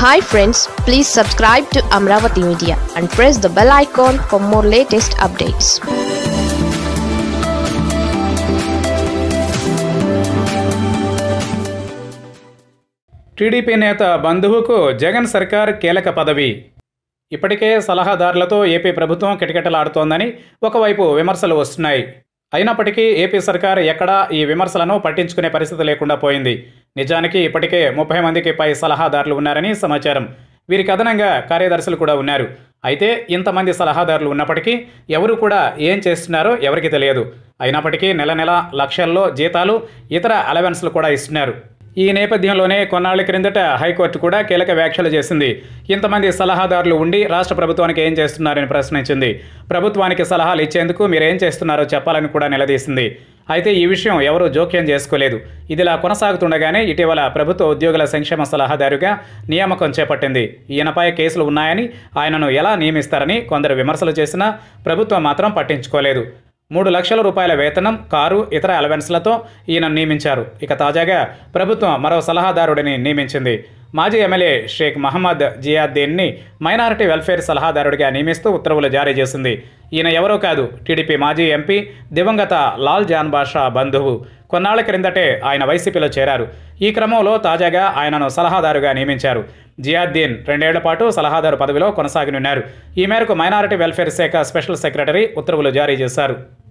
hi friends please subscribe to Amaravati media and press the bell icon for more latest updates TDP నేత బంధువుకు జగన్ సర్కార్ కీలక పదవి ఇప్పటికే సలహాదారులతో ఏపీ ప్రభుత్వం కిటకిటలాడుతోందని ఒకవైపు విమర్శలు వస్తున్నాయి అయినప్పటికీ ఏపీ సర్కార్ ఎక్కడా ఈ విమర్శలను పట్టించుకునే పరిస్థితి లేకుండా పోయింది నిజానికి ఇప్పటికే ముప్పై మందికి పై సలహాదారులు ఉన్నారని సమాచారం వీరికి అదనంగా కార్యదర్శులు కూడా ఉన్నారు అయితే ఇంతమంది సలహాదారులు ఉన్నప్పటికీ ఎవరు కూడా ఏం చేస్తున్నారో ఎవరికి తెలియదు అయినప్పటికీ నెల నెల లక్షల్లో జీతాలు ఇతర అలవెన్స్లు కూడా ఇస్తున్నారు ఈ నేపథ్యంలోనే కొన్నాళ్ల క్రిందట హైకోర్టు కూడా కీలక వ్యాఖ్యలు చేసింది ఇంతమంది సలహాదారులు ఉండి రాష్ట్ర ప్రభుత్వానికి ఏం చేస్తున్నారని ప్రశ్నించింది ప్రభుత్వానికి సలహాలు ఇచ్చేందుకు మీరు ఏం చేస్తున్నారో చెప్పాలని కూడా నిలదీసింది అయితే ఈ విషయం ఎవరూ జోక్యం చేసుకోలేదు ఇదిలా కొనసాగుతుండగానే ఇటీవల ప్రభుత్వ ఉద్యోగుల సంక్షేమ సలహాదారుగా నియామకం చేపట్టింది ఈయనపై కేసులు ఉన్నాయని ఆయనను ఎలా నియమిస్తారని కొందరు విమర్శలు చేసినా ప్రభుత్వం మాత్రం పట్టించుకోలేదు మూడు లక్షల రూపాయల వేతనం కారు ఇతర అలవెన్స్లతో ఈయన నియమించారు ఇక తాజాగా ప్రభుత్వం మరో సలహాదారుడిని నియమించింది మాజీ ఎమ్మెల్యే షేక్ మహమ్మద్ జియాద్దీన్ని మైనారిటీ వెల్ఫేర్ సలహాదారుడిగా నియమిస్తూ ఉత్తర్వులు జారీ చేసింది ఈయన ఎవరో కాదు టీడీపీ మాజీ ఎంపీ దివంగత లాల్ జాన్ బాషా బంధువు కొన్నాళ్ల క్రిందటే ఆయన వైసీపీలో చేరారు ఈ క్రమంలో తాజాగా ఆయనను సలహాదారుగా నియమించారు జియాద్దీన్ రెండేళ్ల పాటు సలహాదారు పదవిలో కొనసాగనున్నారు ఈ మేరకు మైనారిటీ వెల్ఫేర్ శాఖ స్పెషల్ సెక్రటరీ ఉత్తర్వులు జారీ చేశారు